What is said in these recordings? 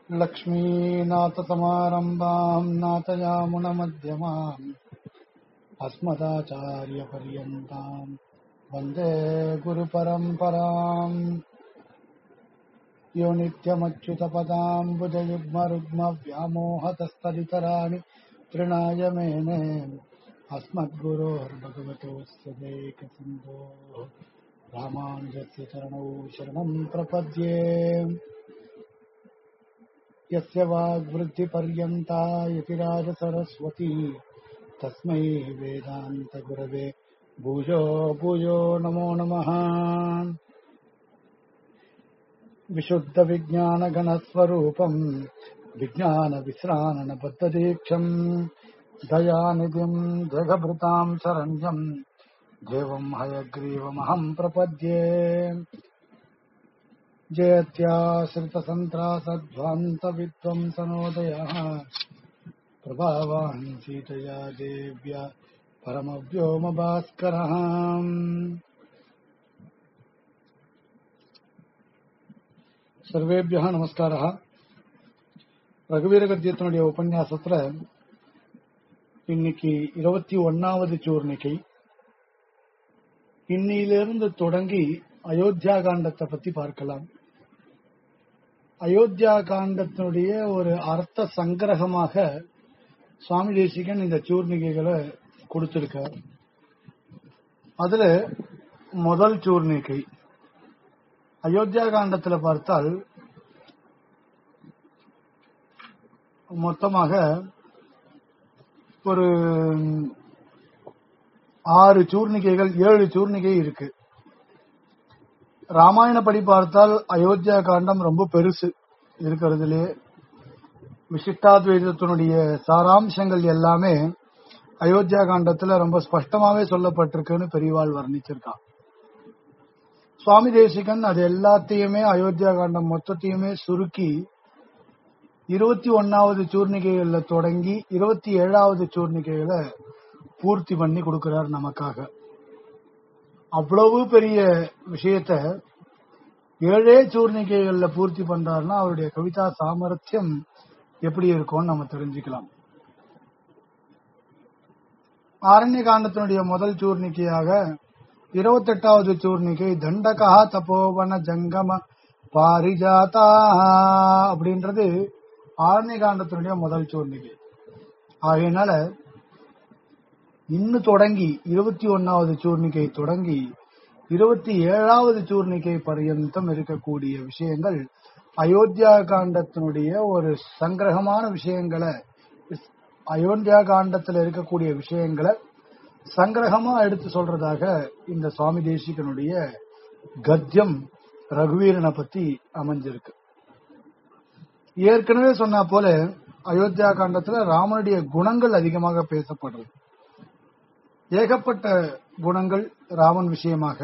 लक्ष्मीनाथसमारम्भाम् नाथयामुनमध्यमाम् अस्मदाचार्यपर्यन्ताम् वन्दे गुरुपरम्पराम् यो नित्यमच्युतपदाम्बुजयुग्मरुग्मव्यामोहतस्तरितराणि तृणाय मेने अस्मद्गुरोर्भगवतोऽस्य देकसिन्धोः रामानुजस्य चरणौ शरणम् प्रपद्ये यस्य वाग्वृद्धिपर्यन्ता यतिराजसरस्वती तस्मै वेदान्तगुरवे भूयो भूयो नमो नमः विशुद्धविज्ञानगणस्वरूपम् विज्ञानविश्राननबद्धदीक्षम् दयानिधिम् जगभृताम् शरण्यम् देवम् हयग्रीवमहम् प्रपद्ये जयत्याश्रितसन्त्रासध्वान्तविद्वंसनोदयः प्रभावान् सीतया देव्या परमव्योमभास्करः சர்வேபியா நமஸ்காரா ரகுவீர கத்தியத்தினுடைய உபன்யாசத்துல இன்னைக்கு இருபத்தி ஒன்னாவது சூர்ணிக்கை இன்னிலிருந்து தொடங்கி அயோத்தியா காண்டத்தை பத்தி பார்க்கலாம் அயோத்தியா காண்டத்தினுடைய ஒரு அர்த்த சங்கிரகமாக சுவாமி தேசிகன் இந்த சூர்ணிகைகளை கொடுத்திருக்கார் அதுல முதல் சூர்ணிகை அயோத்தியா காண்டத்துல பார்த்தால் மொத்தமாக ஒரு ஆறு சூர்ணிகைகள் ஏழு சூர்ணிகை இருக்கு ராமாயணப்படி பார்த்தால் அயோத்தியா காண்டம் ரொம்ப பெருசு இருக்கிறதுலே விசிஷ்டாத்வைதத்தினுடைய சாராம்சங்கள் எல்லாமே அயோத்தியா காண்டத்துல ரொம்ப ஸ்பஷ்டமாவே சொல்லப்பட்டிருக்குன்னு பெரியவாள் வர்ணிச்சிருக்கான் சுவாமி தேசிகன் அது எல்லாத்தையுமே அயோத்தியா காண்டம் மொத்தத்தையுமே சுருக்கி இருபத்தி ஒன்னாவது சூர்ணிகைகள்ல தொடங்கி இருபத்தி ஏழாவது சூர்ணிகைகளை பூர்த்தி பண்ணி கொடுக்கிறார் நமக்காக அவ்வளவு பெரிய விஷயத்த ஏழே சூர்ணிகைகள்ல பூர்த்தி பண்றாருன்னா அவருடைய கவிதா சாமர்த்தியம் எப்படி இருக்கும்னு நம்ம தெரிஞ்சுக்கலாம் ஆரண்ய காண்டத்தினுடைய முதல் சூர்ணிக்கையாக இருபத்தெட்டாவது சூர்ணிகை தண்டகா தபோவன ஜங்கம பாரிஜாதா அப்படின்றது ஆரண்ய காண்டத்தினுடைய முதல் சூர்ணிகை ஆகையினால இன்னு தொடங்கி இருபத்தி ஒன்னாவது சூர்ணிகை தொடங்கி இருபத்தி ஏழாவது சூர்ணிகை பர்யந்தம் இருக்கக்கூடிய விஷயங்கள் அயோத்தியா காண்டத்தினுடைய ஒரு சங்கிரகமான விஷயங்களை அயோத்தியா காண்டத்தில் இருக்கக்கூடிய விஷயங்களை சங்கிரகமா எடுத்து சொல்றதாக இந்த சுவாமி தேசிகனுடைய கத்தியம் ரகுவீரனை பத்தி அமைஞ்சிருக்கு ஏற்கனவே சொன்னா போல அயோத்தியா காண்டத்துல ராமனுடைய குணங்கள் அதிகமாக பேசப்படுறது ஏகப்பட்ட குணங்கள் ராமன் விஷயமாக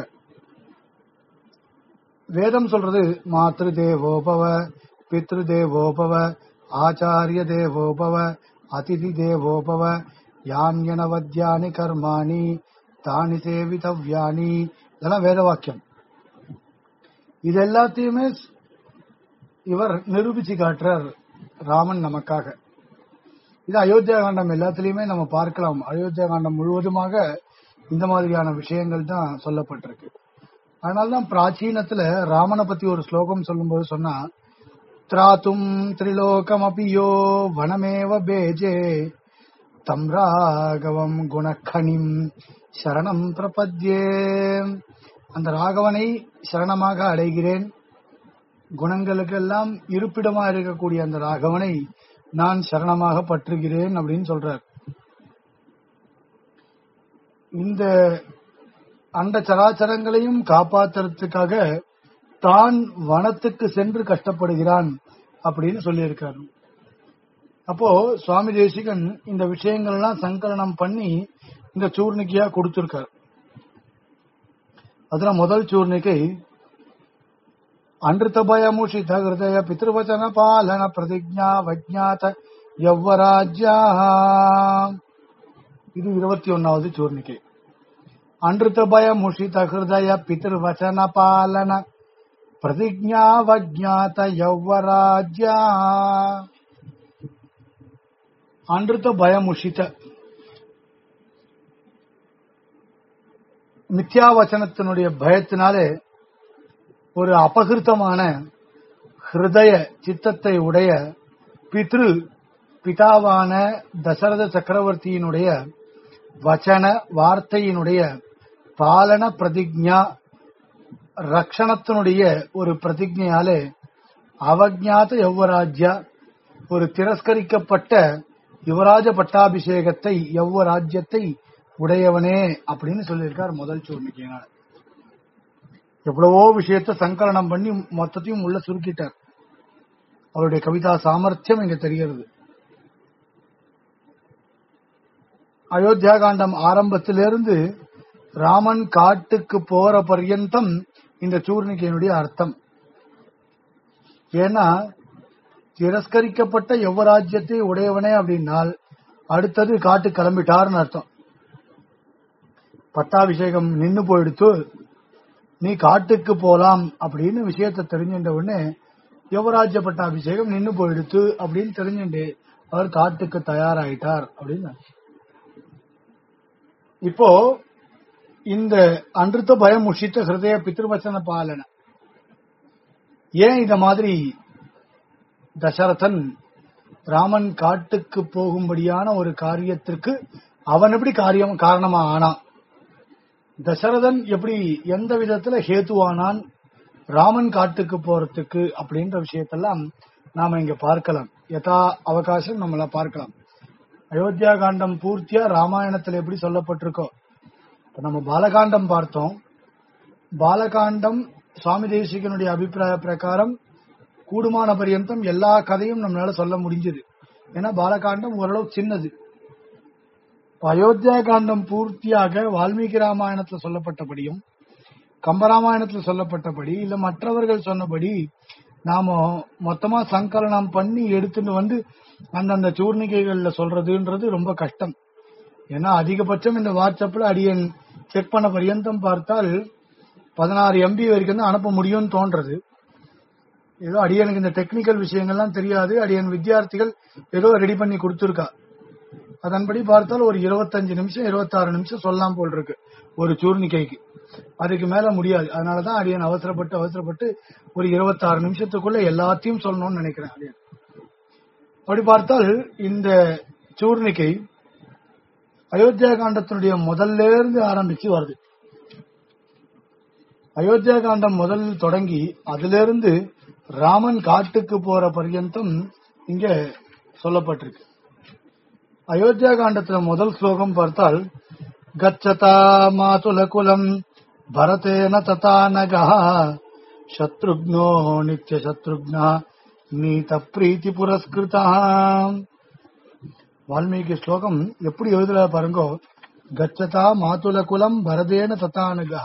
வேதம் சொல்றது மாத்ரு தேவோபவ பித்ரு தேவோபவ ஆச்சாரிய தேவோபவ அதிதி தேவோபவ யான்யனவத்யானி கர்மாணி தானி சேவிதவ்யானி இதெல்லாம் வேத வாக்கியம் இது எல்லாத்தையுமே இவர் நிரூபிச்சு காட்டுறார் ராமன் நமக்காக இது அயோத்தியா காண்டம் எல்லாத்திலயுமே நம்ம பார்க்கலாம் அயோத்தியா காண்டம் முழுவதுமாக இந்த மாதிரியான விஷயங்கள் தான் சொல்லப்பட்டிருக்கு அதனால்தான் பிராச்சீனத்துல ராமனை பத்தி ஒரு ஸ்லோகம் சொல்லும்போது சொன்னா திராத்தும் திரிலோகம் அபியோ வனமேவ பேஜே தம் ராகவம் குணக்கணிம் சரணம் பிரபத்யே அந்த ராகவனை சரணமாக அடைகிறேன் குணங்களுக்கெல்லாம் இருப்பிடமா இருக்கக்கூடிய அந்த ராகவனை நான் சரணமாக பற்றுகிறேன் அப்படின்னு சொல்றார் இந்த அண்ட சராச்சரங்களையும் காப்பாத்துறதுக்காக தான் வனத்துக்கு சென்று கஷ்டப்படுகிறான் அப்படின்னு சொல்லியிருக்காரு அப்போ சுவாமி தேசிகன் இந்த விஷயங்கள் எல்லாம் சங்கலனம் பண்ணி இந்த சூர்ணிக்கையா கொடுத்திருக்கார் அதுல முதல் சூர்ணிக்கை அன்றித்த பயமுஷித ஹிருதய பித்ருவச்சன பாலன பிரதிஜா வஜ்ஞாத யவ்வராஜ்யா இது இருபத்தி ஒன்னாவது சூர்ணிக்கை அன்றுத்த பய முஷித ஹிருதய பிதிர்வச்சன பாலன பிரதிஜாவஜாத யௌவராஜ்யா அன்றுத்த பயமுஷித மித்யாவச்சனத்தினுடைய பயத்தினாலே ஒரு அபகிருத்தமான ஹிருதய சித்தத்தை உடைய பித்ரு பிதாவான தசரத சக்கரவர்த்தியினுடைய வச்சன வார்த்தையினுடைய பாலன பிரதிஜா ரக்ஷணத்தினுடைய ஒரு பிரதிஜையாலே அவஜாத யௌவராஜ்யா ஒரு திரஸ்கரிக்கப்பட்ட யுவராஜ பட்டாபிஷேகத்தை யௌவராஜ்யத்தை உடையவனே அப்படின்னு சொல்லியிருக்கார் முதல் சூர்ணிக்கையினார் எவ்வளவோ விஷயத்த சங்கலனம் பண்ணி மொத்தத்தையும் உள்ள சுருக்கிட்டார் அவருடைய கவிதா சாமர்த்தியம் இங்க தெரிகிறது அயோத்தியா காண்டம் ஆரம்பத்திலிருந்து ராமன் காட்டுக்கு போற பர்யந்தம் இந்த சூர்ணிகையினுடைய அர்த்தம் ஏன்னா திரஸ்கரிக்கப்பட்ட யுவராஜ்யத்தை உடையவனே அப்படின்னால் அடுத்தது காட்டு கிளம்பிட்டார்னு அர்த்தம் பட்டாபிஷேகம் நின்னு போயிடுத்து நீ காட்டுக்கு போலாம் அப்படின்னு விஷயத்த தெரிஞ்சுட்ட உடனே யுவராஜ்ய பட்டாபிஷேகம் நின்னு போயிடுத்து அப்படின்னு தெரிஞ்சுட்டு அவர் காட்டுக்கு தயாராயிட்டார் அப்படின்னு இப்போ இந்த அன்றுத்த பயம் உஷித்த ஹிருதய பித்ருவச்சன பாலன ஏன் இந்த மாதிரி தசரதன் ராமன் காட்டுக்கு போகும்படியான ஒரு காரியத்திற்கு அவன் எப்படி காரியம் காரணமா ஆனான் தசரதன் எப்படி எந்த விதத்துல ஹேத்துவானான் ராமன் காட்டுக்கு போறதுக்கு அப்படின்ற விஷயத்தெல்லாம் நாம இங்க பார்க்கலாம் யதா அவகாசம் நம்மள பார்க்கலாம் அயோத்தியா காண்டம் பூர்த்தியா ராமாயணத்துல எப்படி சொல்லப்பட்டிருக்கோ இப்ப நம்ம பாலகாண்டம் பார்த்தோம் பாலகாண்டம் சுவாமி தேசிகனுடைய அபிப்பிராய பிரகாரம் கூடுமான பரியந்தம் எல்லா கதையும் நம்மளால சொல்ல முடிஞ்சது ஏன்னா பாலகாண்டம் ஓரளவு சின்னது இப்ப அயோத்தியா காண்டம் பூர்த்தியாக வால்மீகி ராமாயணத்துல சொல்லப்பட்டபடியும் கம்பராமாயணத்துல சொல்லப்பட்டபடி இல்ல மற்றவர்கள் சொன்னபடி நாம மொத்தமா சங்கலனம் பண்ணி எடுத்துட்டு வந்து அந்தந்த சூர்ணிகைகள்ல சொல்றதுன்றது ரொம்ப கஷ்டம் ஏன்னா அதிகபட்சம் இந்த வாட்ஸ்அப்ல அடியன் செக் பண்ண பரியந்தம் பார்த்தால் பதினாறு எம்பி வரைக்கும் தான் அனுப்ப முடியும்னு தோன்றது ஏதோ அடியனுக்கு இந்த டெக்னிக்கல் விஷயங்கள்லாம் தெரியாது அடியன் வித்தியார்த்திகள் ஏதோ ரெடி பண்ணி கொடுத்துருக்கா அதன்படி பார்த்தால் ஒரு இருபத்தஞ்சு நிமிஷம் இருபத்தாறு நிமிஷம் சொல்லலாம் போல் இருக்கு ஒரு சூர்ணிக்கைக்கு அதுக்கு மேல முடியாது அதனாலதான் அடியன் அவசரப்பட்டு அவசரப்பட்டு ஒரு இருபத்தாறு நிமிஷத்துக்குள்ள எல்லாத்தையும் சொல்லணும்னு நினைக்கிறேன் அடியன் அப்படி பார்த்தால் இந்த சூர்ணிக்கை அயோத்தியா காண்டத்தினுடைய முதல்ல இருந்து ஆரம்பிச்சு வருது அயோத்தியா காண்டம் முதல் தொடங்கி அதிலிருந்து ராமன் காட்டுக்கு போற பர்யந்தம் இங்க சொல்லப்பட்டிருக்கு அயோத்தியா காண்டத்துல முதல் ஸ்லோகம் பார்த்தால் கச்சதா மாதுல குலம் பரதேன ததா நகா சத்ருக்னோ நித்ய சத்ருக்னா நீத பிரீத்தி புரஸ்கிருதா வால்மீகி ஸ்லோகம் எப்படி எழுதுற பாருங்கோ கச்சதா மாதுல குலம் பரதேன ததா நகா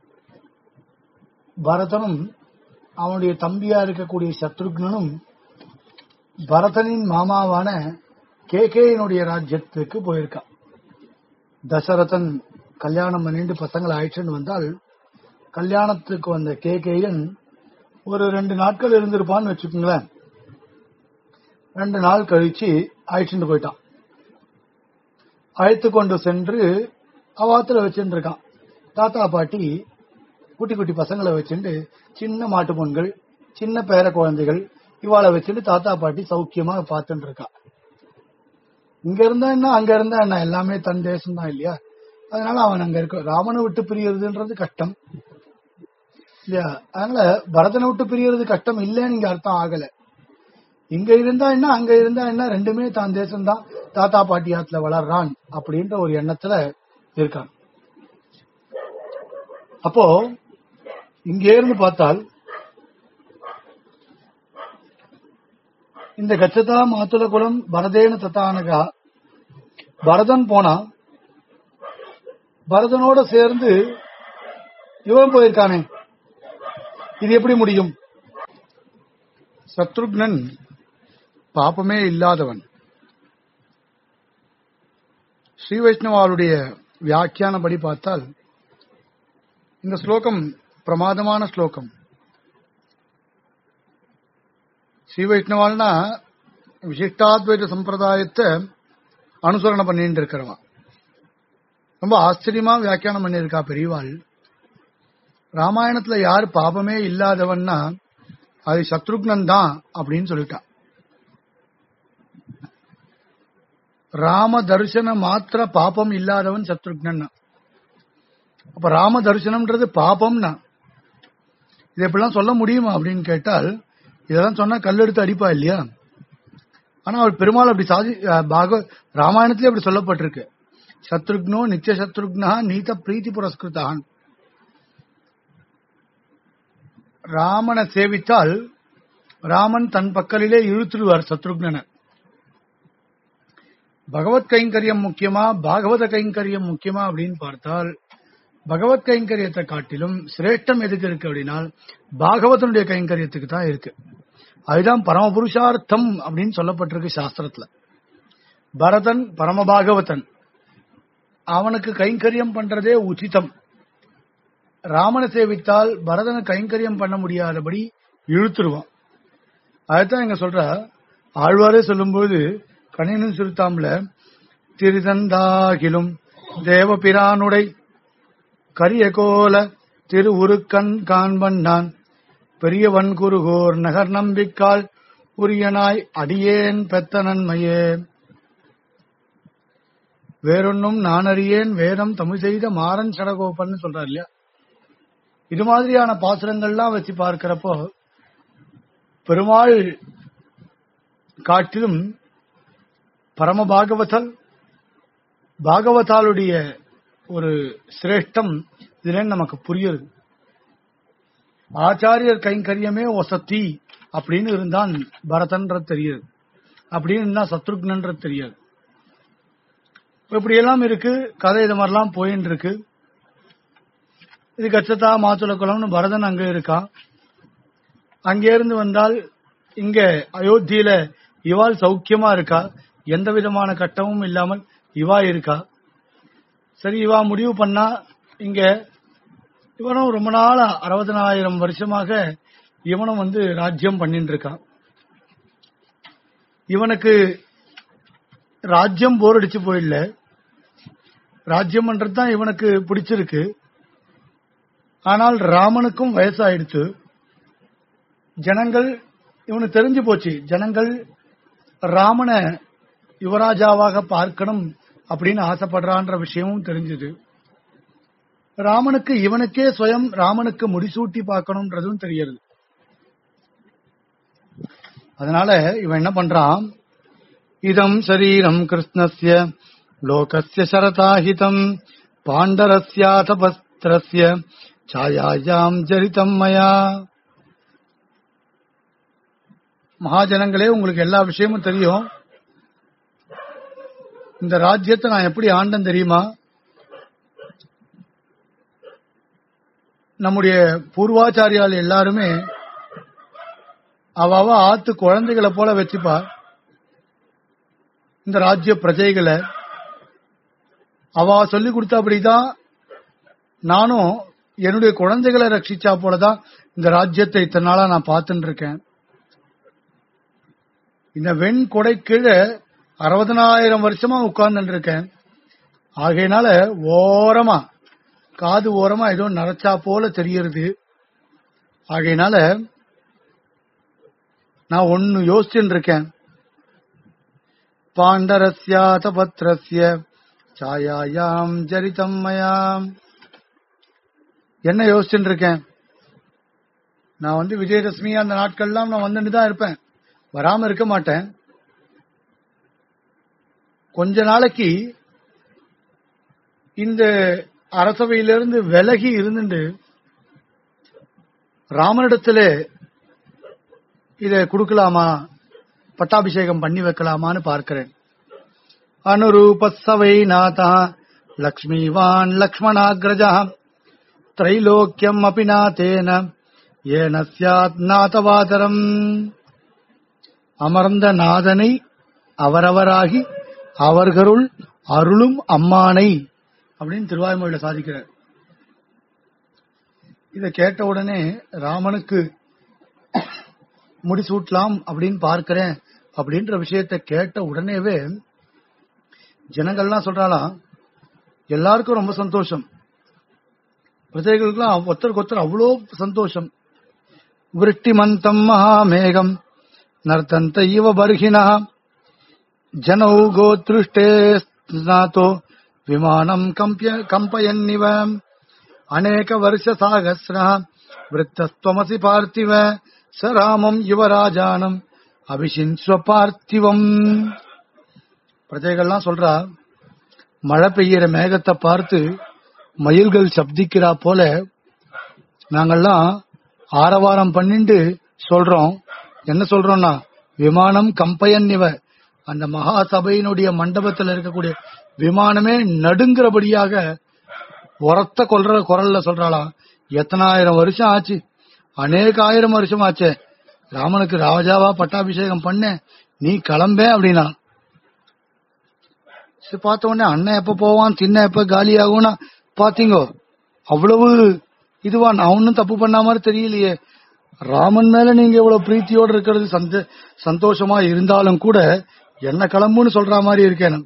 பரதனும் அவனுடைய தம்பியா இருக்கக்கூடிய சத்ருக்னனும் பரதனின் மாமாவான கேகேயினுடைய ராஜ்யத்துக்கு போயிருக்கான் தசரதன் கல்யாணம் பண்ணிட்டு பசங்களை ஆயிடுச்சுன்னு வந்தால் கல்யாணத்துக்கு வந்த கேகேயன் ஒரு ரெண்டு நாட்கள் இருந்திருப்பான்னு வச்சுக்கோங்களேன் ரெண்டு நாள் கழிச்சு அழைச்சிட்டு போயிட்டான் அழைத்து கொண்டு சென்று அவாத்துல வச்சுட்டு இருக்கான் தாத்தா பாட்டி குட்டி குட்டி பசங்களை வச்சுட்டு சின்ன மாட்டு பொண்கள் சின்ன பேர குழந்தைகள் இவாளை வச்சுட்டு தாத்தா பாட்டி சௌக்கியமா பார்த்துட்டு இருக்கா இங்க இருந்தா என்ன அங்க இருந்தா என்ன எல்லாமே தன் தேசம் தான் இல்லையா அதனால அவன் அங்க இருக்க ராமனை விட்டு பிரியறதுன்றது கஷ்டம் இல்லையா அதனால பரதனை விட்டு பிரியறது கஷ்டம் இல்லைன்னு இங்க அர்த்தம் ஆகல இங்க இருந்தா என்ன அங்க இருந்தா என்ன ரெண்டுமே தான் தேசம் தான் தாத்தா பாட்டி ஆத்துல வளர்றான் அப்படின்ற ஒரு எண்ணத்துல இருக்கான் அப்போ இங்கே இருந்து பார்த்தால் இந்த கச்சதா மாத்துல குலம் பரதேன தத்தானகா பரதன் போனா பரதனோட சேர்ந்து இவன் போயிருக்கானே இது எப்படி முடியும் சத்ருக்னன் பாப்பமே இல்லாதவன் ஸ்ரீ வைஷ்ணவாளுடைய வியாக்கியானபடி பார்த்தால் இந்த ஸ்லோகம் பிரமாதமான ஸ்லோகம் ஸ்ரீ வைஷ்ணவால்னா விசிஷ்டாத்வைத சம்பிரதாயத்தை அனுசரணை பண்ணிட்டு இருக்கிறவன் ரொம்ப ஆச்சரியமா வியாக்கியானம் பண்ணியிருக்கா பெரியவாள் ராமாயணத்துல யார் பாபமே இல்லாதவன்னா அது சத்ருக்னன் தான் அப்படின்னு சொல்லிட்டான் ராம தரிசன மாத்திர பாபம் இல்லாதவன் சத்ருக்னன் அப்ப ராம தரிசனம்ன்றது பாபம்னா இது எப்படிலாம் சொல்ல முடியுமா அப்படின்னு கேட்டால் இதெல்லாம் சொன்னா கல்லெடுத்து அடிப்பா இல்லையா ஆனா அவர் பெருமாள் அப்படி சாதி அஹ், பாகவ ராமாயணத்திலே அப்படி சொல்லப்பட்டிருக்கு சத்ருக்னோ நித்திய சத்ருக்னா நீத பிரீத்தி புரஸ்கிருதான் ராமனை சேவித்தால் ராமன் தன் பக்கலிலே இழுத்துடுவார் சத்ருக்னனை பகவத் கைங்கரியம் முக்கியமா பாகவத கைங்கரியம் முக்கியமா அப்படின்னு பார்த்தால் பகவத் கைங்கரியத்தை காட்டிலும் சிரேஷ்டம் எதுக்கு இருக்கு அப்படின்னா பாகவதனுடைய கைங்கரியத்துக்கு தான் இருக்கு அதுதான் பரமபுருஷார்த்தம் அப்படின்னு சொல்லப்பட்டிருக்கு சாஸ்திரத்துல பரதன் பரமபாகவதன் அவனுக்கு கைங்கரியம் பண்றதே உச்சிதம் ராமனை சேவித்தால் பரதனை கைங்கரியம் பண்ண முடியாதபடி இழுத்துருவான் அதுதான் இங்க சொல்ற ஆழ்வாரே சொல்லும்போது கணினும் சுருத்தாம்ல திருதந்தாகிலும் தேவபிரானுடை கரியகோல திரு உருக்கண் காண்பன் நான் பெரியவன் குருகோர் நகர் நம்பிக்கால் உரியனாய் அடியேன் பெத்த நன்மையே வேறொன்னும் நான் அறியேன் வேதம் தமிழ் செய்த மாறன் சடகோபன் சொல்றார் இல்லையா இது மாதிரியான பாசுரங்கள்லாம் வச்சு பார்க்கிறப்போ பெருமாள் காட்டிலும் பரம பாகவதல் பாகவதாளுடைய ஒரு சிரேஷ்டம் இதுல நமக்கு புரியுது ஆச்சாரியர் கைங்கரியமே ஒசத்தி அப்படின்னு இருந்தான் பரதன்றது தெரியுது அப்படின்னு இருந்தா சத்ருக்னன்றது தெரியாது இப்படி எல்லாம் இருக்கு கதை இது மாதிரிலாம் போயின்னு இருக்கு இது கச்சத்தா மாத்துள குளம்னு பரதன் அங்க இருக்கான் அங்கே இருந்து வந்தால் இங்க அயோத்தியில இவாள் சௌக்கியமா இருக்கா எந்த விதமான கட்டமும் இல்லாமல் இவா இருக்கா சரி இவா முடிவு பண்ணா இங்க இவனும் ரொம்ப நாளா அறுபதனாயிரம் வருஷமாக இவனும் வந்து ராஜ்யம் பண்ணிட்டு இருக்கான் இவனுக்கு ராஜ்யம் போர் அடிச்சு போயிடல ராஜ்யம் பண்றது தான் இவனுக்கு பிடிச்சிருக்கு ஆனால் ராமனுக்கும் வயசாயிடுச்சு ஜனங்கள் இவனுக்கு தெரிஞ்சு போச்சு ஜனங்கள் ராமனை யுவராஜாவாக பார்க்கணும் அப்படின்னு ஆசைப்படுறான்ற விஷயமும் தெரிஞ்சது ராமனுக்கு இவனுக்கே சுயம் ராமனுக்கு முடிசூட்டி பார்க்கணும்ன்றதும் தெரியுது அதனால இவன் என்ன பண்றான் இதம் சரீரம் கிருஷ்ணஸ்ய லோகஸ்ய சரதாஹிதம் பாண்டரஸ்யாதபஸ்திரஸ்ய சாயாயாம் ஜரிதம் மயா மகாஜனங்களே உங்களுக்கு எல்லா விஷயமும் தெரியும் இந்த ராஜ்யத்தை நான் எப்படி ஆண்டன் தெரியுமா நம்முடைய பூர்வாச்சாரியால் எல்லாருமே அவ அவ ஆத்து குழந்தைகளை போல வச்சுப்பா இந்த ராஜ்ய பிரஜைகளை அவ சொல்லி கொடுத்தபடிதான் நானும் என்னுடைய குழந்தைகளை ரட்சிச்சா போலதான் இந்த ராஜ்யத்தை இத்தனை நாளா நான் பார்த்துட்டு இருக்கேன் இந்த வெண் கொடை கீழே அறுபதனாயிரம் வருஷமா உட்கார்ந்துட்டு இருக்கேன் ஆகையினால ஓரமா காது ஓரமா ஏதோ நரைச்சா போல தெரியறது ஆகையினால நான் ஒன்னு யோசிச்சுட்டு இருக்கேன் பாண்டரஸ்யாத பத்ரஸ்ய சாயாயாம் ஜரிதம் மயாம் என்ன யோசிச்சுட்டு இருக்கேன் நான் வந்து விஜயதசமி அந்த நாட்கள்லாம் நான் வந்துட்டு தான் இருப்பேன் வராம இருக்க மாட்டேன் கொஞ்ச நாளைக்கு இந்த அரசவையிலிருந்து விலகி இருந்துட்டு ராமனிடத்துல இத கொடுக்கலாமா பட்டாபிஷேகம் பண்ணி வைக்கலாமான்னு பார்க்கிறேன் அனுரூபசவை நாதா லக்ஷ்மிவான் லக்ஷ்மணாகிரஜா திரைலோக்கியம் அபி நாதேன ஏன சியாத் நாதவாதரம் அமர்ந்த நாதனை அவரவராகி அவர்களுள் அருளும் அம்மானை அப்படின்னு திருவாய்மொழியில சாதிக்கிறார் இத கேட்ட உடனே ராமனுக்கு முடிசூட்டலாம் அப்படின்னு பார்க்கிறேன் அப்படின்ற விஷயத்தை கேட்ட உடனேவே ஜனங்கள்லாம் சொல்றாளாம் எல்லாருக்கும் ரொம்ப சந்தோஷம் பிரஜைகளுக்கெல்லாம் ஒருத்தருக்கு ஒருத்தர் அவ்வளோ சந்தோஷம் விருட்டிமந்தம் மகாமேகம் நர்த்தந்த இவ பர்ஹினா जनौ गोतृष्टे स्नातो विमानम् कम्प्य कम्पयन्निव अनेकवर्षसाहस्रः वृत्तस्त्वमसि पार्थिव स रामम् யுவராஜானம் அபிஷின்ஸ்வ பார்த்திவம் பிரஜைகள்லாம் சொல்றா மழை பெய்யற மேகத்தை பார்த்து மயில்கள் சப்திக்கிறா போல நாங்கெல்லாம் ஆரவாரம் பண்ணிட்டு சொல்றோம் என்ன சொல்றோம்னா விமானம் கம்பயன் இவ அந்த மகா சபையினுடைய மண்டபத்தில் இருக்கக்கூடிய விமானமே நடுங்கிறபடியாக உரத்த கொல்ற குரல்ல சொல்றாளாம் எத்தனாயிரம் வருஷம் ஆச்சு அநேக ஆயிரம் வருஷம் ஆச்சே ராமனுக்கு ராஜாவா பட்டாபிஷேகம் பண்ண நீ கிளம்பே அப்படின்னா சரி, பார்த்த உடனே அண்ணன் எப்ப போவான் சின்ன எப்ப காலி ஆகும்னா பாத்தீங்கோ அவ்வளவு இதுவா நான் ஒன்னும் தப்பு பண்ண மாதிரி தெரியலையே ராமன் மேல நீங்க இவ்வளவு பிரீத்தியோட இருக்கிறது சந்த சந்தோஷமா இருந்தாலும் கூட என்ன கிளம்புன்னு சொல்ற மாதிரி இருக்கேன்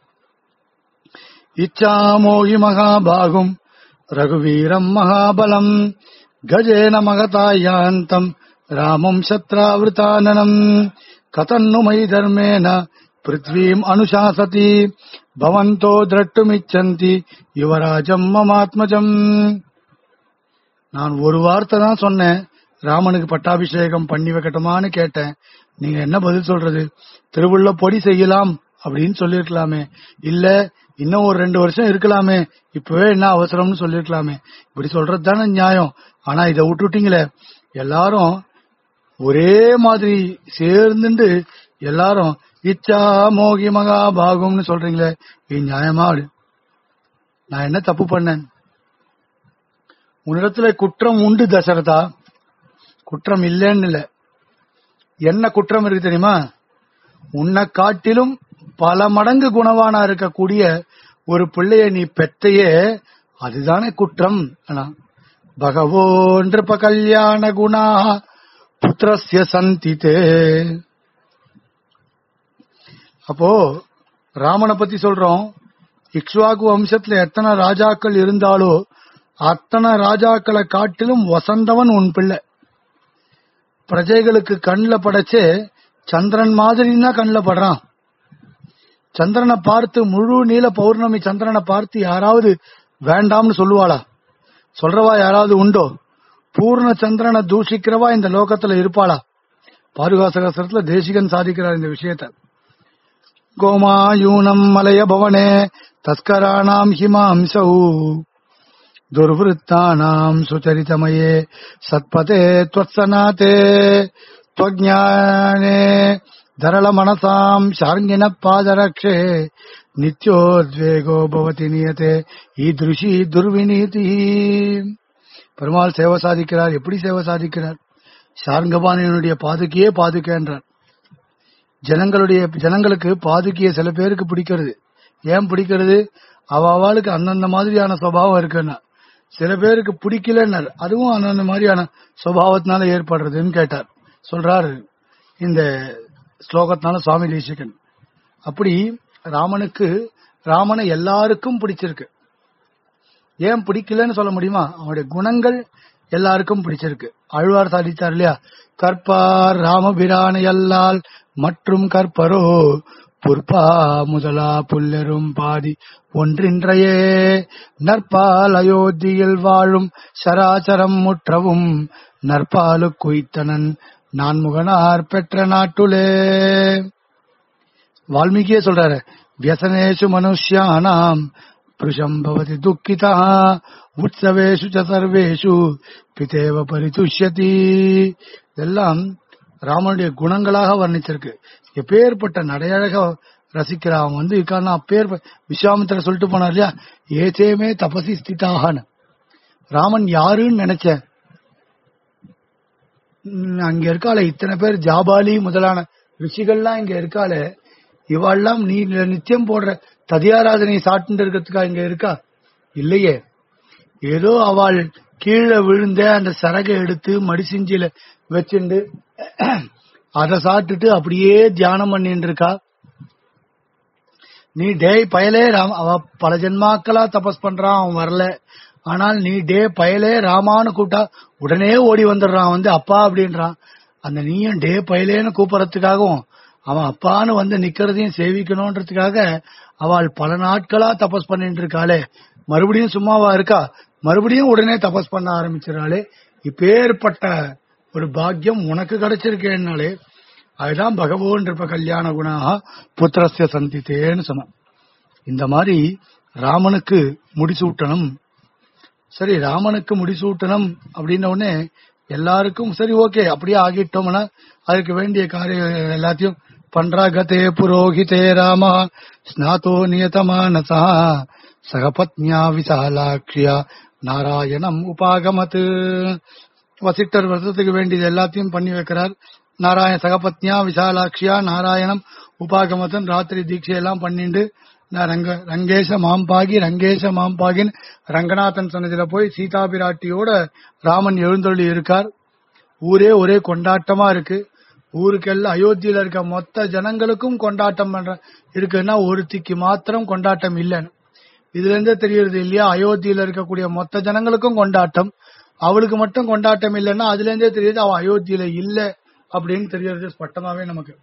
இச்சாமோகி மகாபாகும் ரகுவீரம் மகாபலம் கஜேன மகதாயாந்தம் ராமம் சத்ராவிருத்தானனம் கதன்னு மை தர்மேன பிருத்வீம் அனுசாசதி பவந்தோ திரட்டுமிச்சந்தி யுவராஜம் மமாத்மஜம் நான் ஒரு வார்த்தை தான் சொன்னேன் ராமனுக்கு பட்டாபிஷேகம் பண்ணி வைக்கட்டுமான்னு கேட்டேன் நீங்க என்ன பதில் சொல்றது திருவுள்ள பொடி செய்யலாம் அப்படின்னு சொல்லிருக்கலாமே இல்ல இன்னும் ஒரு ரெண்டு வருஷம் இருக்கலாமே இப்பவே என்ன அவசரம்னு சொல்லிருக்கலாமே இப்படி சொல்றது தானே நியாயம் ஆனா இதை விட்டுட்டீங்களே எல்லாரும் ஒரே மாதிரி சேர்ந்துட்டு எல்லாரும் இச்சா மோகி மகா பாகும்னு சொல்றீங்களே இது நியாயமா நான் என்ன தப்பு பண்ணேன் உன்னிடத்துல குற்றம் உண்டு தசரதா குற்றம் இல்லைன்னு இல்ல என்ன குற்றம் இருக்கு தெரியுமா உன்னை காட்டிலும் பல மடங்கு குணவானா இருக்கக்கூடிய ஒரு பிள்ளைய நீ பெத்தையே அதுதானே குற்றம் ஆனா பகவோ நிருப கல்யாண குணா புத்திரஸ்ய சந்திதே அப்போ ராமனை பத்தி சொல்றோம் இக்ஷ்வாகு வம்சத்துல எத்தனை ராஜாக்கள் இருந்தாலோ அத்தனை ராஜாக்களை காட்டிலும் வசந்தவன் உன் பிள்ளை பிரஜைகளுக்கு கண்ணில் படைச்சே சந்திரன் மாதிரின்னா கண்ணில் படுறான் சந்திரனை பார்த்து முழு நீல பௌர்ணமி சந்திரனை பார்த்து யாராவது வேண்டாம்னு சொல்லுவாளா சொல்றவா யாராவது உண்டோ பூர்ண சந்திரனை தூஷிக்கிறவா இந்த லோகத்துல இருப்பாளா பாதுகாசகசரத்துல தேசிகன் சாதிக்கிறார் இந்த விஷயத்தை கோமாயூனம் மலய பவனே தஸ்கராணாம் ஹிமாம்சௌ दुर्वृत्तानाम् सुचरितमये सत्पथे त्वत्सनाते त्वज्ञाने धरलमनसाम् शार्ङ्गिनः पादरक्षे नित्योद्वेगो भवति नियते ஈதிருஷி துர்விநீதி பெருமாள் சேவை சாதிக்கிறார் எப்படி சேவை சாதிக்கிறார் சார்ங்கபாணியனுடைய பாதுகையே பாதுகைன்றார் ஜனங்களுடைய ஜனங்களுக்கு பாதுகையை சில பேருக்கு பிடிக்கிறது ஏன் பிடிக்கிறது அவ அவளுக்கு அந்தந்த மாதிரியான சுபாவம் இருக்குன்னா சில பேருக்கு பிடிக்கலன்னார் அதுவும் அந்தந்த மாதிரியான சுபாவத்தினால ஏற்படுறதுன்னு கேட்டார் சொல்றாரு இந்த ஸ்லோகத்தினால சுவாமி தேசிகன் அப்படி ராமனுக்கு ராமனை எல்லாருக்கும் பிடிச்சிருக்கு ஏன் பிடிக்கலன்னு சொல்ல முடியுமா அவனுடைய குணங்கள் எல்லாருக்கும் பிடிச்சிருக்கு ஆழ்வார் சாதித்தார் இல்லையா கற்பார் ராமபிரானை அல்லால் மற்றும் கற்பரோ புற்பா முதலா புல்லரும் பாதி ஒன்றின்றையே நற்பால் அயோத்தியில் வாழும் சராசரம் முற்றவும் நற்பாலு குய்த்தனன் நான்முகனார் பெற்ற நாட்டுலே வால்மீகியே சொல்றாரு வியசனேஷு மனுஷ்யானாம் புருஷம் பவதி துக்கிதா உற்சவேஷு ச சர்வேஷு பிதேவ பரிதுஷ்யதி இதெல்லாம் ராமனுடைய குணங்களாக வர்ணிச்சிருக்கு எப்பேற்பட்ட நடையழக ரசிக்கிற அவன் வந்து இருக்கான்னா அப்பேர் விஸ்வாமித்திர சொல்லிட்டு போனார் இல்லையா ஏச்சேமே தபசி ஸ்திதாகன்னு ராமன் யாருன்னு நினைச்சேன் ம், அங்க இருக்காளே இத்தனை பேர் ஜாபாலி முதலான ரிஷிகள்லாம் இங்க இருக்காளே இவாள்லாம் நீ நித்தியம் போடுற ததியாராதனை சாட்டுட்டு இருக்கிறதுக்கா இங்க இருக்கா இல்லையே ஏதோ அவள் கீழே விழுந்த அந்த சரகை எடுத்து மடிசிஞ்சில வச்சுண்டு அதை சாப்பிட்டுட்டு அப்படியே தியானம் பண்ணிட்டு இருக்கா நீ டேய் பயலே ராம் அவ பல ஜென்மாக்களா தபஸ் பண்றான் அவன் வரல ஆனால் நீ டே பயலே ராமான்னு கூப்பிட்டா உடனே ஓடி வந்துடுறான் வந்து அப்பா அப்படின்றான் அந்த நீயும் டே பயலேன்னு கூப்பிடறதுக்காகவும் அவன் அப்பான்னு வந்து நிக்கிறதையும் சேவிக்கணும்ன்றதுக்காக அவள் பல நாட்களா தபஸ் பண்ணிட்டு இருக்காளே மறுபடியும் சும்மாவா இருக்கா மறுபடியும் உடனே தபஸ் பண்ண ஆரம்பிச்சிடறாளே இப்பேற்பட்ட ஒரு பாக்கியம் உனக்கு கிடைச்சிருக்கேன்னாலே அதுதான் பகவோன் இருப்ப கல்யாண குணாக புத்திரஸ்ய சந்தித்தேன்னு சொன்னான் இந்த மாதிரி ராமனுக்கு முடிசூட்டணும் சரி ராமனுக்கு முடிசூட்டணும் அப்படின்ன உடனே எல்லாருக்கும் சரி ஓகே அப்படியே ஆகிட்டோம்னா அதுக்கு வேண்டிய காரியம் எல்லாத்தையும் பண்றா கதே புரோஹிதே ராம ஸ்நாதோ நியதமானசா சகபத்னியா விசாலாட்சியா நாராயணம் உபாகமத் வசிட்டர் வருஷத்துக்கு வேண்டியது எல்லாத்தையும் பண்ணி வைக்கிறார் நாராயண சகபத்னியா விசாலாட்சியா நாராயணம் உபாகமத்தன் ராத்திரி தீட்சை எல்லாம் பண்ணிண்டு நான் ரங்க ரங்கேச மாம்பாகி ரங்கேச மாம்பாகின்னு ரங்கநாதன் சன்னதியில போய் சீதா பிராட்டியோட ராமன் எழுந்தொள்ளி இருக்கார் ஊரே ஒரே கொண்டாட்டமா இருக்கு ஊருக்கெல்லாம் அயோத்தியில இருக்க மொத்த ஜனங்களுக்கும் கொண்டாட்டம் பண்ற இருக்குன்னா ஒருத்திக்கு மாத்திரம் கொண்டாட்டம் இல்லைன்னு இதுல இருந்தே தெரியுது இல்லையா அயோத்தியில இருக்கக்கூடிய மொத்த ஜனங்களுக்கும் கொண்டாட்டம் அவளுக்கு மட்டும் கொண்டாட்டம் இல்லைன்னா அதுல இருந்தே தெரியுது அவ அயோத்தியில இல்ல அப்படின்னு தெரியறது ஸ்பட்டமாவே நமக்கு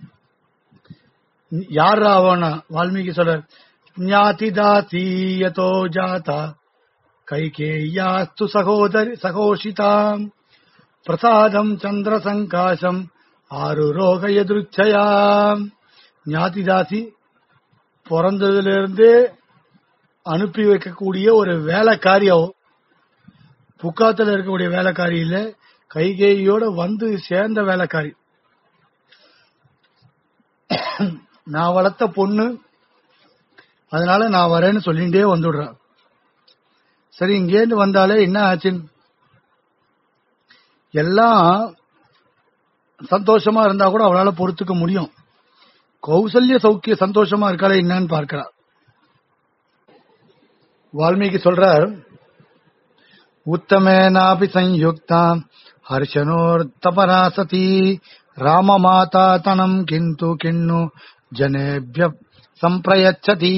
யார் அவனா வால்மீகி சொல்றார் ஞாதி தாத்தீயதோ ஜாதா கைகேயாஸ்து சகோதரி சகோஷிதாம் பிரசாதம் சந்திர சங்காசம் ஆறு ரோக எதிர்ச்சயாம் ஞாதிதாசி பிறந்ததுல இருந்தே அனுப்பி வைக்கக்கூடிய ஒரு வேலைக்காரியோ புக்காத்துல இருக்கக்கூடிய வேலைக்காரி இல்ல கைகேயோட வந்து சேர்ந்த வேலைக்காரி நான் வளர்த்த பொண்ணு அதனால நான் வரேன்னு சொல்லிட்டே வந்துடுறேன் சரி இங்கேருந்து வந்தாலே என்ன ஆச்சுன்னு எல்லாம் சந்தோஷமா இருந்தா கூட அவளால பொறுத்துக்க முடியும் கௌசல்ய சௌக்கிய சந்தோஷமா இருக்காளே என்னன்னு பார்க்கிறா வால்மீகி சொல்றார் உத்தமேனாபி சயுக்தா ஹர்ஷனோர் தபராசதி ராம மாதா தனம் கிந்து கிண்ணு ஜனேபிய சம்பிரயச்சதி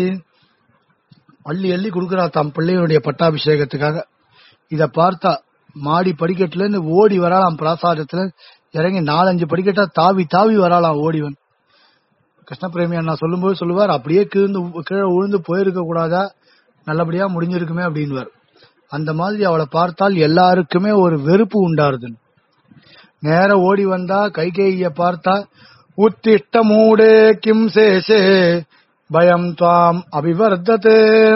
அள்ளி அள்ளி கொடுக்கிறா தம் பிள்ளையுடைய பட்டாபிஷேகத்துக்காக இத பார்த்தா மாடி படிக்கட்டுல இருந்து ஓடி வராளாம் பிராசாதத்துல இறங்கி நாலஞ்சு படிக்கட்டா தாவி தாவி வராளாம் ஓடிவன் கிருஷ்ணபிரேமி அண்ணா சொல்லும்போது சொல்லுவார் அப்படியே கீழ்ந்து கீழே விழுந்து போயிருக்க கூடாதா நல்லபடியா முடிஞ்சிருக்குமே அப்படின்வார் அந்த மாதிரி அவளை பார்த்தால் எல்லாருக்குமே ஒரு வெறுப்பு உண்டாருது நேர ஓடி வந்தா கைகேய பார்த்தா உத்திஷ்ட மூடே கிம் சேஷே பயம் துவாம் அபிவர்ததே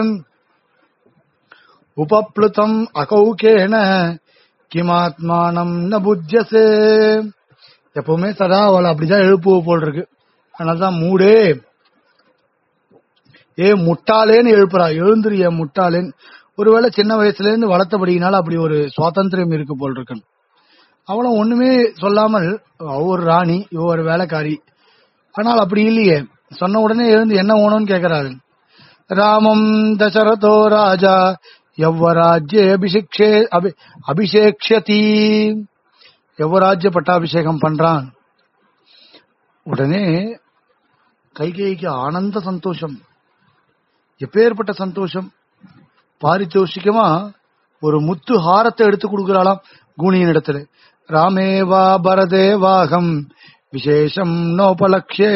உபப்ளுதம் அகௌகேன கிமாத்மானம் ந புத்தியசே எப்பவுமே சதா அவளை அப்படிதான் எழுப்புவ போல் இருக்கு அதனாலதான் மூடே ஏ முட்டாளேன்னு எழுப்புறா எழுந்துரிய முட்டாளேன்னு ஒருவேளை சின்ன வயசுல இருந்து வளர்த்தபடியினால அப்படி ஒரு சுவாதந்திரம் இருக்கு போல் இருக்கு அவளும் ஒண்ணுமே சொல்லாமல் அவ ஒரு ராணி இவ ஒரு வேலைக்காரி ஆனால் அப்படி இல்லையே சொன்ன உடனே எழுந்து என்ன வேணும்னு கேக்குறாரு ராமம் தசரதோ ராஜா யவ்வராஜ்ய அபிஷேக்ஷே அபி அபிஷேக்ஷதி யவ்வராஜ்ய பட்டாபிஷேகம் பண்றான் உடனே கைகேயிக்கு ஆனந்த சந்தோஷம் எப்பேற்பட்ட சந்தோஷம் பாரித்தோஷிகமா ஒரு முத்து ஹாரத்தை எடுத்து கொடுக்கிறாளாம் கூனியின் இடத்துல ராமேவா பரதேவாகம் விசேஷம் நோபலக்ஷே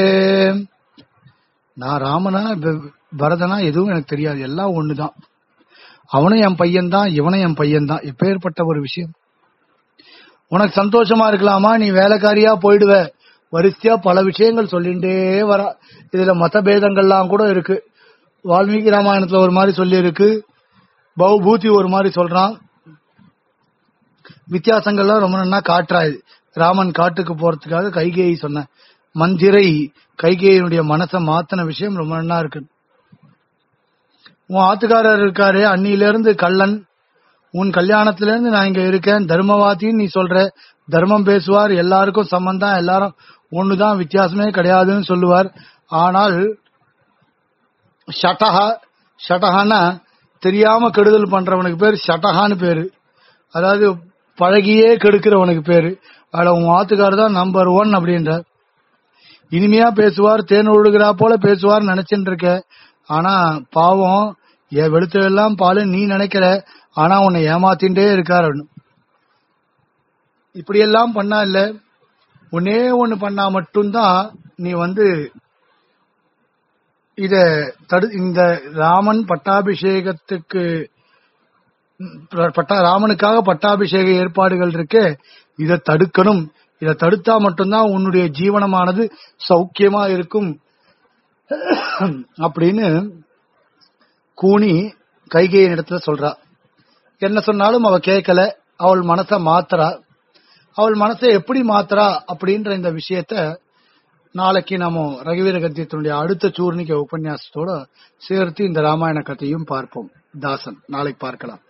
நான் ராமனா ப- பரதனா எதுவும் எனக்கு தெரியாது எல்லாம் ஒண்ணுதான் அவனும் என் பையன் தான் இவனும் என் பையன் தான் எப்பேற்பட்ட ஒரு விஷயம் உனக்கு சந்தோஷமா இருக்கலாமா நீ வேலைக்காரியா போயிடுவ வரிசையா பல விஷயங்கள் சொல்லிண்டே வரா இதுல மத பேதங்கள்லாம் கூட இருக்கு வால்மீகி ராமாயணத்துல ஒரு மாதிரி சொல்லி இருக்கு பௌபூதி ஒரு மாதிரி சொல்றான் வித்தியாசங்கள்லாம் ரொம்ப நல்லா காட்டுறா இது ராமன் காட்டுக்கு போறதுக்காக கைகேயி சொன்ன மந்திரை கைகேயினுடைய மனசை மாத்தின விஷயம் ரொம்ப நல்லா இருக்கு உன் ஆத்துக்காரர் இருக்காரு அன்னியில இருந்து கள்ளன் உன் கல்யாணத்துல இருந்து நான் இங்க இருக்கேன் தர்மவாதின்னு நீ சொல்ற தர்மம் பேசுவார் எல்லாருக்கும் சம்பந்தம் எல்லாரும் ஒண்ணுதான் வித்தியாசமே கிடையாதுன்னு சொல்லுவார் ஆனால் ஷட்டஹா ஷட்டஹானா தெரியாம கெடுதல் பண்றவனுக்கு பேர் சட்டகான்னு பேரு அதாவது பழகியே கெடுக்கிறவனுக்கு பேரு அதுல உன் ஆத்துக்காரர் தான் நம்பர் ஒன் அப்படின்றார் இனிமையா பேசுவார் தேன் ஒழுகிறா போல பேசுவார் நினைச்சுட்டு இருக்க ஆனா பாவம் என் வெளுத்தெல்லாம் பாலு நீ நினைக்கிற ஆனா உன்னை ஏமாத்தின்றே இருக்காரு இப்படியெல்லாம் பண்ணா இல்ல ஒன்னே ஒண்ணு பண்ணா மட்டும்தான் நீ வந்து இத தடு இந்த ராமன் பட்டாபிஷேகத்துக்கு ம், பட்டா ராமனுக்காக பட்டாபிஷேக ஏற்பாடுகள் இருக்கு இதை தடுக்கணும் இதை தடுத்தா மட்டும்தான் உன்னுடைய ஜீவனமானது சௌக்கியமா இருக்கும் அப்படின்னு கூனி கைகேயின் இடத்துல சொல்றா என்ன சொன்னாலும் அவ கேட்கல அவள் மனச மாத்துறா அவள் மனசை எப்படி மாத்துறா அப்படின்ற இந்த விஷயத்த நாளைக்கு நாம ரகுவீர கத்தியத்தினுடைய அடுத்த சூர்ணிக்க உபன்யாசத்தோட சேர்த்து இந்த ராமாயண கதையும் பார்ப்போம் தாசன் நாளைக்கு பார்க்கலாம்